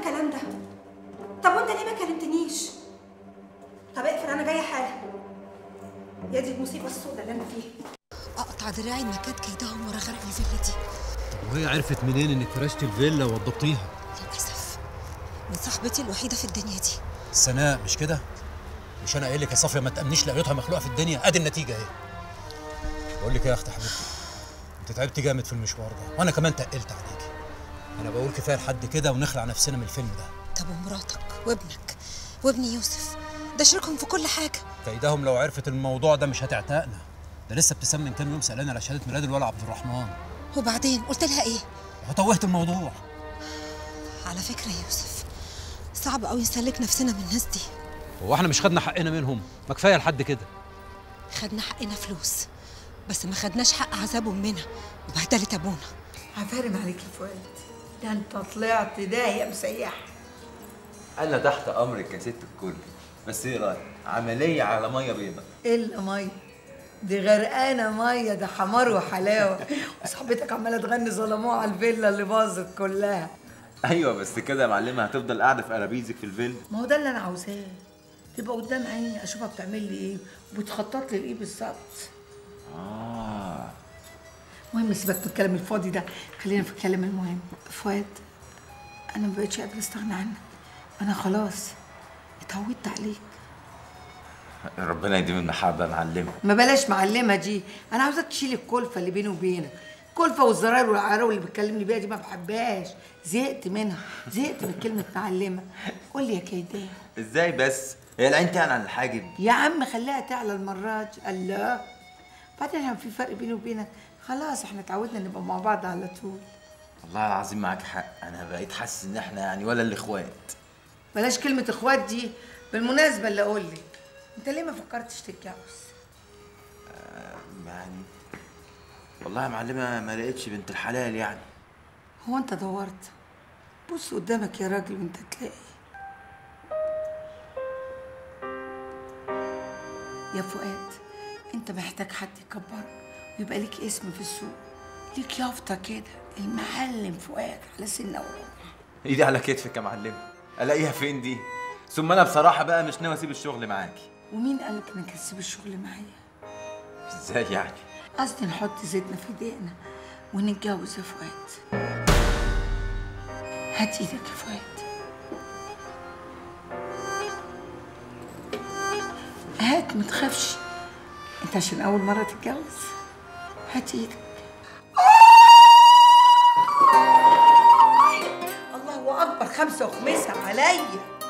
الكلام ده طب وانت ليه ما كلمتنيش طب اقفل انا جايه حالا يا دي المصيبه السوداء اللي انا فيها اقطع دراعي ما كانت كيدهم ورا غرق الفيلا دي وهي عرفت منين انك فرشت الفيلا ووضبطيها للاسف من صاحبتي الوحيده في الدنيا دي سناء مش كده مش انا قايل لك يا صافيه ما تامنيش لقيتها مخلوقه في الدنيا ادي النتيجه اهي بقول لك إيه يا اخت حبيبتي انت تعبت جامد في المشوار ده وانا كمان تقلت عليكي انا بقول كفايه لحد كده ونخلع نفسنا من الفيلم ده طب ومراتك وابنك وابني يوسف ده شاركهم في كل حاجه كيدهم لو عرفت الموضوع ده مش هتعتقنا ده لسه ابتسام من كام يوم سالاني على شهاده ميلاد الولد عبد الرحمن وبعدين قلت لها ايه وتوهت الموضوع على فكره يا يوسف صعب قوي نسلك نفسنا من الناس دي هو احنا مش خدنا حقنا منهم ما كفايه لحد كده خدنا حقنا فلوس بس ما خدناش حق عذاب امنا وبهدله ابونا عفارم عليك يا فؤاد ده انت طلعت ده يا مسيح انا تحت امرك يا ست الكل بس ايه رايك عمليه على ميه بيضاء الا ميه دي غرقانه ميه ده حمار وحلاوه وصاحبتك عماله تغني ظلموها على الفيلا اللي باظت كلها ايوه بس كده يا معلمه هتفضل قاعده في قرابيزك في الفيلا ما هو ده اللي انا عاوزاه تبقى قدام عيني اشوفها بتعمل لي ايه وبتخطط لي لايه بالظبط اه المهم سيبك من الكلام الفاضي ده خلينا في الكلام المهم فؤاد انا ما بقتش قادره استغنى عنك انا خلاص اتعودت عليك ربنا يديم المحبه يا معلمه ما بلاش معلمه دي انا عاوزاك تشيل الكلفه اللي بيني وبينك الكلفه والزراير والعراوي اللي بتكلمني بيها دي ما بحبهاش زهقت منها زهقت من كلمه معلمه قول لي يا كيدان ازاي بس هي العين تعلى عن الحاجب يا عم خليها تعلى المره دي الله بعدين احنا في فرق بيني وبينك خلاص احنا اتعودنا نبقى مع بعض على طول والله العظيم معاك حق انا بقيت حاسس ان احنا يعني ولا الاخوات بلاش كلمه اخوات دي بالمناسبه اللي قول لي انت ليه ما فكرتش تتجوز يعني والله يا معلمه ما لقيتش بنت الحلال يعني هو انت دورت بص قدامك يا راجل وانت تلاقي يا فؤاد انت محتاج حد يكبرك ويبقى ليك اسم في السوق ليك يافطه كده المعلم فؤاد على سن وربع ايدي على كتفك يا معلمه الاقيها فين دي ثم انا بصراحه بقى مش ناوي اسيب الشغل معاكي ومين قالك انك هتسيب الشغل معايا ازاي يعني قصدي نحط زيتنا في ايدينا ونتجوز يا فؤاد هات ايدك يا فؤاد هات ما تخافش انت عشان اول مره تتجوز هات ايدك الله اكبر خمسه وخميسه عليا